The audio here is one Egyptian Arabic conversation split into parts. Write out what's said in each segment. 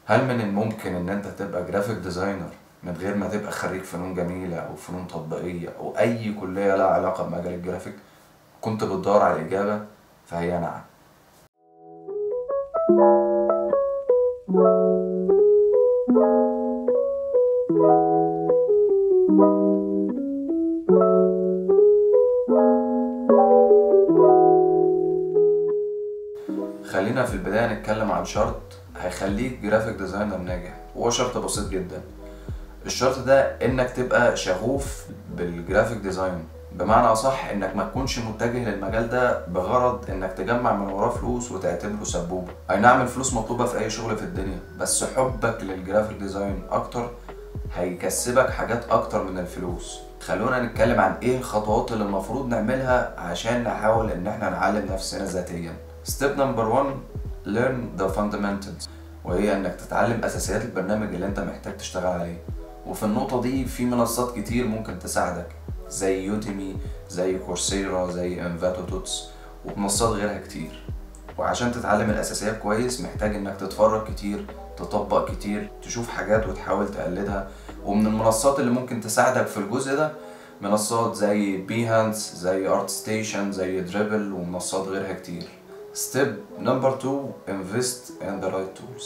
هل من الممكن ان انت تبقى جرافيك ديزاينر من غير ما تبقى خريج فنون جميلة او فنون تطبيقية او اي كلية لها علاقة بمجال الجرافيك كنت بتدور على الاجابة فهي نعم خلينا في البداية نتكلم عن شرط هيخليك جرافيك ديزاينر ناجح وهو شرط بسيط جدا الشرط ده انك تبقى شغوف بالجرافيك ديزاين بمعنى اصح انك ما تكونش متجه للمجال ده بغرض انك تجمع من وراه فلوس وتعتبره سبوبة اي نعم الفلوس مطلوبة في اي شغل في الدنيا بس حبك للجرافيك ديزاين اكتر هيكسبك حاجات اكتر من الفلوس خلونا نتكلم عن ايه الخطوات اللي المفروض نعملها عشان نحاول ان احنا نعلم نفسنا ذاتيا ستيب نمبر 1 learn the fundamentals وهي انك تتعلم اساسيات البرنامج اللي انت محتاج تشتغل عليه وفي النقطة دي في منصات كتير ممكن تساعدك زي يوتيمي زي كورسيرا زي انفاتو توتس ومنصات غيرها كتير وعشان تتعلم الاساسيات كويس محتاج انك تتفرج كتير تطبق كتير تشوف حاجات وتحاول تقلدها ومن المنصات اللي ممكن تساعدك في الجزء ده منصات زي بيهانس زي ارت ستيشن زي دريبل ومنصات غيرها كتير ستيب نمبر 2 invest in the right tools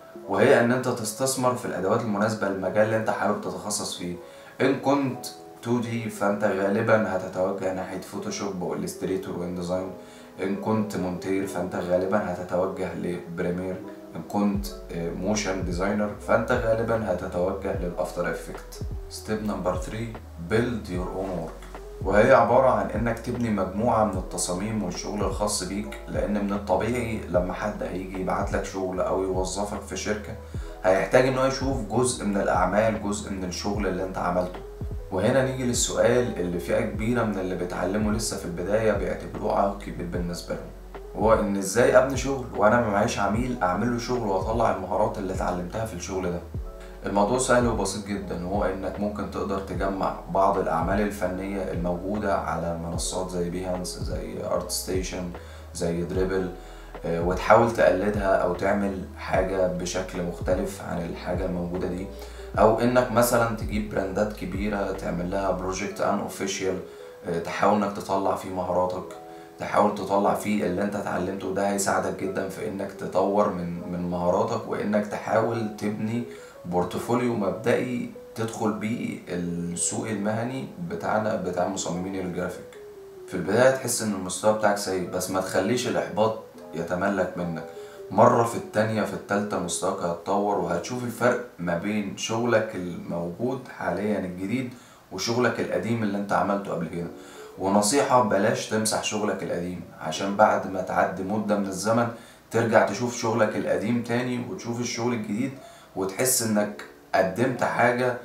وهي ان انت تستثمر في الادوات المناسبه للمجال اللي انت حابب تتخصص فيه ان كنت 2 دي فانت غالبا هتتوجه ناحيه فوتوشوب والستريتور وانديزاين ان كنت مونتير فانت غالبا هتتوجه لبريمير ان كنت موشن ديزاينر فانت غالبا هتتوجه للافتر افكت ستيب نمبر 3 build your own work وهي عبارة عن إنك تبني مجموعة من التصاميم والشغل الخاص بيك لأن من الطبيعي لما حد هيجي يبعت لك شغل أو يوظفك في شركة هيحتاج إن هو يشوف جزء من الأعمال جزء من الشغل اللي أنت عملته وهنا نيجي للسؤال اللي فئة كبيرة من اللي بيتعلموا لسه في البداية بيعتبروه عائق كبير بالنسبة لهم هو إن إزاي أبني شغل وأنا ما معيش عميل أعمل له شغل وأطلع المهارات اللي اتعلمتها في الشغل ده الموضوع سهل وبسيط جدا وهو انك ممكن تقدر تجمع بعض الاعمال الفنيه الموجوده على منصات زي بيهانس زي ارت ستيشن زي دريبل وتحاول تقلدها او تعمل حاجه بشكل مختلف عن الحاجه الموجوده دي او انك مثلا تجيب براندات كبيره تعمل لها بروجكت ان اوفيشال تحاول انك تطلع فيه مهاراتك تحاول تطلع فيه اللي انت اتعلمته ده هيساعدك جدا في انك تطور من من مهاراتك وانك تحاول تبني بورتفوليو مبدئي تدخل بيه السوق المهني بتاعنا بتاع مصممين الجرافيك في البداية تحس ان المستوى بتاعك سيء بس ما تخليش الاحباط يتملك منك مرة في التانية في التالتة مستواك هيتطور وهتشوف الفرق ما بين شغلك الموجود حاليا الجديد وشغلك القديم اللي انت عملته قبل كده ونصيحة بلاش تمسح شغلك القديم عشان بعد ما تعدي مدة من الزمن ترجع تشوف شغلك القديم تاني وتشوف الشغل الجديد وتحس انك قدمت حاجة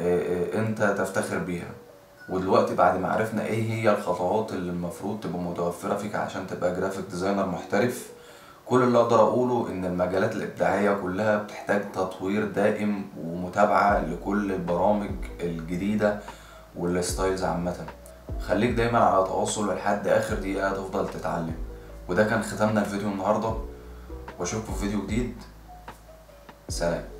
انت تفتخر بيها ودلوقتي بعد ما عرفنا ايه هي الخطوات اللي المفروض تبقى متوفرة فيك عشان تبقى جرافيك ديزاينر محترف كل اللي اقدر اقوله ان المجالات الابداعية كلها بتحتاج تطوير دائم ومتابعة لكل البرامج الجديدة والستايلز عامة خليك دايما على تواصل لحد اخر دقيقة تفضل تتعلم وده كان ختامنا الفيديو النهاردة واشوفكم في فيديو جديد سلام